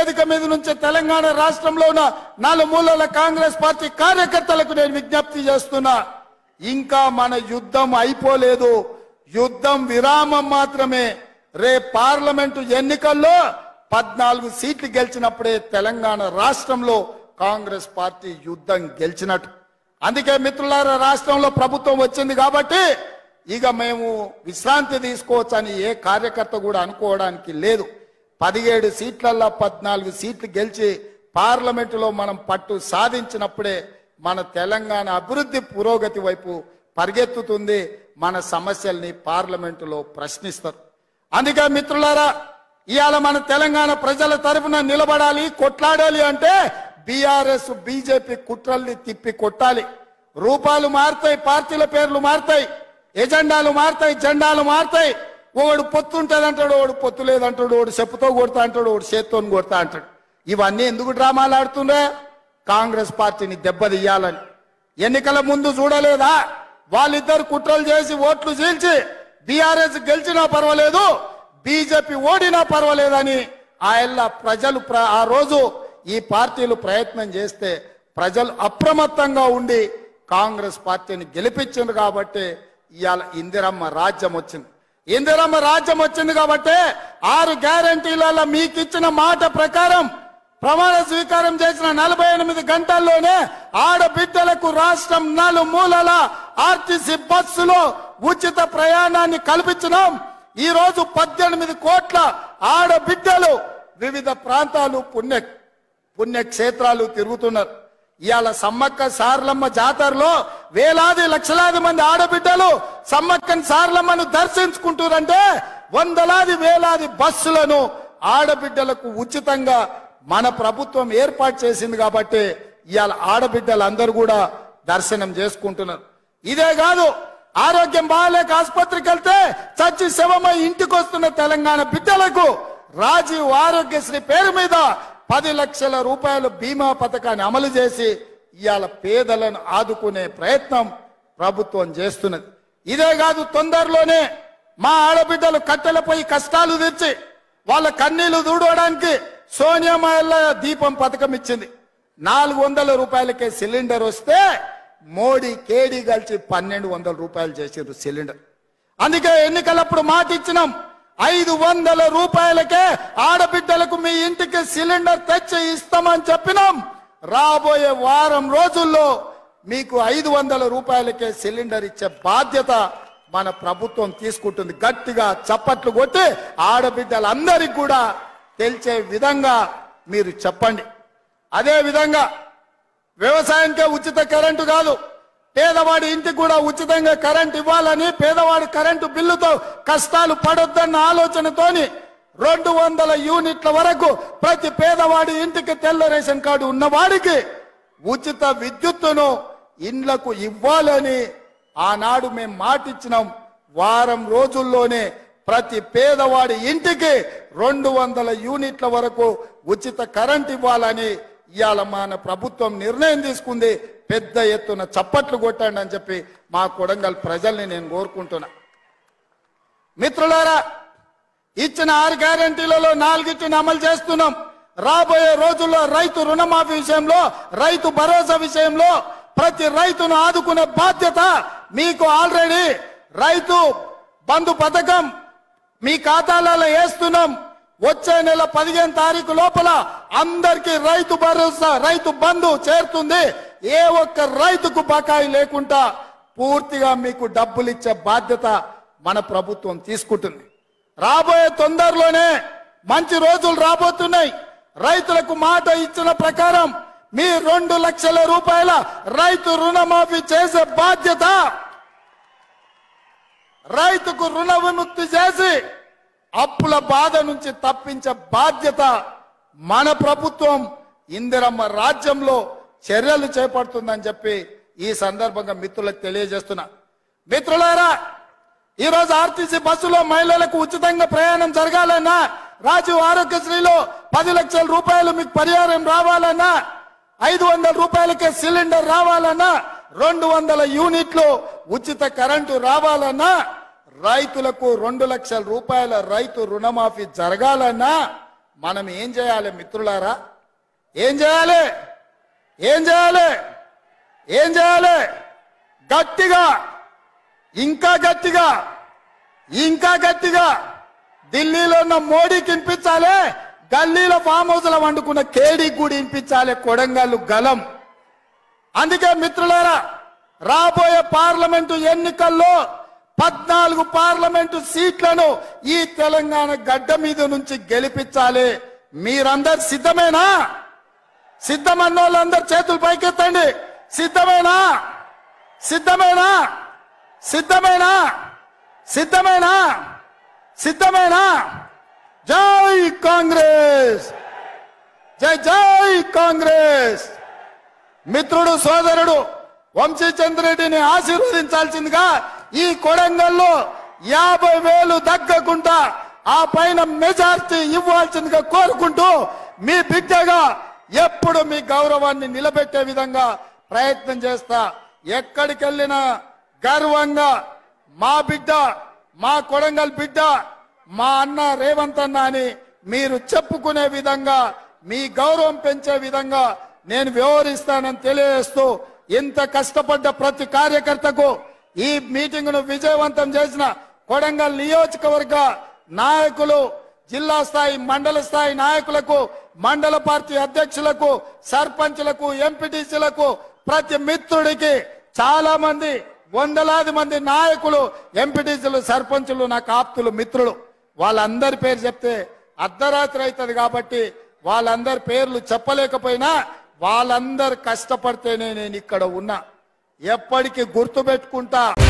వేదిక మీద నుంచి తెలంగాణ రాష్ట్రంలో ఉన్న నలుమూలల కాంగ్రెస్ పార్టీ కార్యకర్తలకు నేను విజ్ఞప్తి చేస్తున్నా ఇంకా మన యుద్ధం అయిపోలేదు యుద్ధం విరామం మాత్రమే రే పార్లమెంటు ఎన్నికల్లో పద్నాలుగు సీట్లు గెలిచినప్పుడే తెలంగాణ రాష్ట్రంలో కాంగ్రెస్ పార్టీ యుద్ధం గెలిచినట్టు అందుకే మిత్రులారా రాష్ట్రంలో ప్రభుత్వం వచ్చింది కాబట్టి ఇక మేము విశ్రాంతి తీసుకోవచ్చని ఏ కార్యకర్త కూడా అనుకోవడానికి లేదు పదిహేడు సీట్లల్లో పద్నాలుగు సీట్లు గెలిచి పార్లమెంటులో మనం పట్టు సాధించినప్పుడే మన తెలంగాణ అభివృద్ధి పురోగతి వైపు పరిగెత్తుతుంది మన సమస్యల్ని పార్లమెంటులో ప్రశ్నిస్తారు అందుకే మిత్రులారా ఇవాళ మన తెలంగాణ ప్రజల తరఫున నిలబడాలి కొట్లాడాలి అంటే బీఆర్ఎస్ బీజేపీ కుట్రల్ని తిప్పి కొట్టాలి రూపాలు మారుతాయి పార్టీల పేర్లు మారుతాయి ఎజెండాలు మారుతాయి జెండాలు మారుతాయి ఒకడు పొత్తు ఉంటుంది అంటాడు ఒకడు పొత్తు లేదంటాడు ఒకడు చెప్పుతో కొడతా అంటాడు ఒకడు చేత్తో కొడతా అంటాడు ఇవన్నీ ఎందుకు డ్రామాలు ఆడుతుండే కాంగ్రెస్ పార్టీని దెబ్బతీయాలని ఎన్నికల ముందు చూడలేదా వాళ్ళిద్దరు కుట్రలు చేసి ఓట్లు చీల్చి బీఆర్ఎస్ గెలిచినా పర్వాలేదు బీజేపీ ఓడినా పర్వాలేదని ఆయన ప్రజలు ప్ర- ఆ రోజు ఈ పార్టీలు ప్రయత్నం చేస్తే ప్రజలు అప్రమత్తంగా ఉండి కాంగ్రెస్ పార్టీని గెలిపించింది కాబట్టి ఇవాళ ఇందిరమ్మ రాజ్యం వచ్చింది ఇందిరమ్మ రాజ్యం వచ్చింది కాబట్టి ఆరు గ్యారంటీలలో మీకు ఇచ్చిన మాట ప్రకారం ప్రమాణ స్వీకారం చేసిన నలభై ఎనిమిది గంటల్లోనే ఆడబిడ్డలకు రాష్ట్రం నలుమూలల ఆర్టీసీ బస్సులో ఉచిత ప్రయాణాన్ని కల్పించినాం ఈ రోజు పద్దెనిమిది కోట్ల ఆడబిడ్డలు వివిధ ప్రాంతాలు పుణ్య పుణ్యక్షేత్రాలు తిరుగుతున్నారు ఇవాళ సమ్మక్క సార్లమ్మ జాతరలో వేలాది లక్షలాది మంది ఆడబిడ్డలు సమ్మక్కని సార్లమ్మను దర్శించుకుంటారంటే వందలాది వేలాది బస్సులను ఆడబిడ్డలకు ఉచితంగా మన ప్రభుత్వం ఏర్పాటు చేసింది కాబట్టి ఇవాళ ఆడబిడ్డలందరూ కూడా దర్శనం చేసుకుంటున్నారు ఇదే కాదు ఆరోగ్యం బాగాలేక ఆసుపత్రికి వెళ్తే చచ్చి శవమై ఇంటికి వస్తున్న తెలంగాణ బిడ్డలకు రాజీవ్ ఆరోగ్యశ్రీ పేరు మీద పది లక్షల రూపాయల బీమా పథకాన్ని అమలు చేసి ఇవాళ పేదలను ఆదుకునే ప్రయత్నం ప్రభుత్వం చేస్తున్నది ఇదే కాదు తొందరలోనే మా ఆడబిడ్డలు కట్టెలపై కష్టాలు తెచ్చి వాళ్ళ కన్నీళ్లు దూడవడానికి సోనియా మాయల్ల దీపం పథకం ఇచ్చింది నాలుగు వందల రూపాయలకే సిలిండర్ వస్తే మోడీ కేడీ కలిసి పన్నెండు వందల రూపాయలు చేసారు సిలిండర్ అందుకే ఎన్నికలప్పుడు మాట ఇచ్చినాం ఐదు వందల రూపాయలకే ఆడబిడ్డలకు మీ ఇంటికి సిలిండర్ తెచ్చి ఇస్తామని చెప్పినాం రాబోయే వారం రోజుల్లో మీకు ఐదు వందల రూపాయలకే సిలిండర్ ఇచ్చే బాధ్యత మన ప్రభుత్వం తీసుకుంటుంది గట్టిగా చప్పట్లు కొట్టి ఆడబిడ్డలందరికీ కూడా తెలిసే విధంగా మీరు చెప్పండి అదే విధంగా వ్యవసాయానికే ఉచిత కరెంటు కాదు పేదవాడి ఇంటికి కూడా ఉచితంగా కరెంట్ ఇవ్వాలని పేదవాడి కరెంటు బిల్లుతో కష్టాలు పడొద్దన్న ఆలోచనతోని రెండు వందల యూనిట్ల వరకు ప్రతి పేదవాడి ఇంటికి తెల్ల రేషన్ కార్డు ఉన్నవాడికి ఉచిత విద్యుత్తును ఇండ్లకు ఇవ్వాలని ఆనాడు మేము మాటిచ్చినాం వారం రోజుల్లోనే ప్రతి పేదవాడి ఇంటికి రెండు వందల యూనిట్ల వరకు ఉచిత కరెంట్ ఇవ్వాలని ఇవాళ మన ప్రభుత్వం నిర్ణయం తీసుకుంది పెద్ద ఎత్తున చప్పట్లు కొట్టండి అని చెప్పి మా కొడంగల్ ప్రజల్ని నేను కోరుకుంటున్నా మిత్రులారా ఇచ్చిన ఆరు గ్యారంటీలలో నాలుగిటిని అమలు చేస్తున్నాం రాబోయే రోజుల్లో రైతు రుణమాఫీ విషయంలో రైతు భరోసా విషయంలో ప్రతి రైతును ఆదుకునే బాధ్యత మీకు ఆల్రెడీ రైతు బంధు పథకం మీ ఖాతాలలో వేస్తున్నాం వచ్చే నెల పదిహేను తారీఖు లోపల అందరికీ రైతు భరోసా రైతు బంధు చేరుతుంది ఏ ఒక్క రైతుకు బకాయి లేకుండా పూర్తిగా మీకు డబ్బులు ఇచ్చే బాధ్యత మన ప్రభుత్వం తీసుకుంటుంది రాబోయే తొందరలోనే మంచి రోజులు రాబోతున్నాయి రైతులకు మాట ఇచ్చిన ప్రకారం మీ రెండు లక్షల రూపాయల రైతు రుణమాఫీ చేసే బాధ్యత రైతుకు రుణ విముక్తి చేసి అప్పుల బాధ నుంచి తప్పించే బాధ్యత మన ప్రభుత్వం ఇందిరమ్మ రాజ్యంలో చర్యలు చేపడుతుందని చెప్పి ఈ సందర్భంగా మిత్రులకు తెలియజేస్తున్నా మిత్రులారా ఈ రోజు ఆర్టీసీ బస్సులో మహిళలకు ఉచితంగా ప్రయాణం జరగాలన్నా రాజీవ్ ఆరోగ్యశ్రీలో పది లక్షల రూపాయలు మీకు పరిహారం రావాలన్నా ఐదు వందల రూపాయలకే సిలిండర్ రావాలన్నా రెండు వందల యూనిట్లు ఉచిత కరెంటు రావాలన్నా రైతులకు రెండు లక్షల రూపాయల రైతు రుణమాఫీ జరగాలన్నా మనం ఏం చేయాలి మిత్రులారా ఏం చేయాలి ఏం చేయాలి ఏం చేయాలి గట్టిగా ఇంకా గట్టిగా ఇంకా గట్టిగా ఢిల్లీలో ఉన్న మోడీకి వినిపించాలి గల్లీలో ఫామ్ హౌస్ లో వండుకున్న కేడీకి కూడా వినిపించాలి కొడంగల్లు గలం అందుకే మిత్రులారా రాబోయే పార్లమెంటు ఎన్నికల్లో పద్నాలుగు పార్లమెంటు సీట్లను ఈ తెలంగాణ గడ్డ మీద నుంచి గెలిపించాలి మీరందరు సిద్ధమేనా సిద్ధమన్న వాళ్ళందరు చేతులు పైకెత్తండి సిద్ధమేనా సిద్ధమేనా సిద్ధమేనా సిద్ధమేనా సిద్ధమేనా జై కాంగ్రెస్ జై జై కాంగ్రెస్ మిత్రుడు సోదరుడు వంశీచంద్రెడ్డిని ఆశీర్వదించాల్సిందిగా ఈ కొడంగల్లో యాభై వేలు దగ్గకుండా ఆ పైన మెజార్టీ ఇవ్వాల్సిందిగా కోరుకుంటూ మీ బిడ్డగా ఎప్పుడు మీ గౌరవాన్ని నిలబెట్టే విధంగా ప్రయత్నం చేస్తా ఎక్కడికి వెళ్ళినా గర్వంగా మా బిడ్డ మా కొడంగల్ బిడ్డ మా అన్న రేవంత్ అన్న అని మీరు చెప్పుకునే విధంగా మీ గౌరవం పెంచే విధంగా నేను వ్యవహరిస్తానని తెలియజేస్తూ ఇంత కష్టపడ్డ ప్రతి కార్యకర్తకు ఈ మీటింగ్ ను విజయవంతం చేసిన కొడంగల్ నియోజకవర్గ నాయకులు జిల్లా స్థాయి మండల స్థాయి నాయకులకు మండల పార్టీ అధ్యక్షులకు సర్పంచులకు ఎంపీటీసీలకు ప్రతి మిత్రుడికి చాలా మంది వందలాది మంది నాయకులు ఎంపీటీసీలు సర్పంచులు నాకు ఆప్తులు మిత్రులు వాళ్ళందరి పేరు చెప్తే అర్ధరాత్రి అవుతుంది కాబట్టి వాళ్ళందరి పేర్లు చెప్పలేకపోయినా వాళ్ళందరు కష్టపడితేనే నేను ఇక్కడ ఉన్నా ఎప్పటికీ గుర్తు పెట్టుకుంటా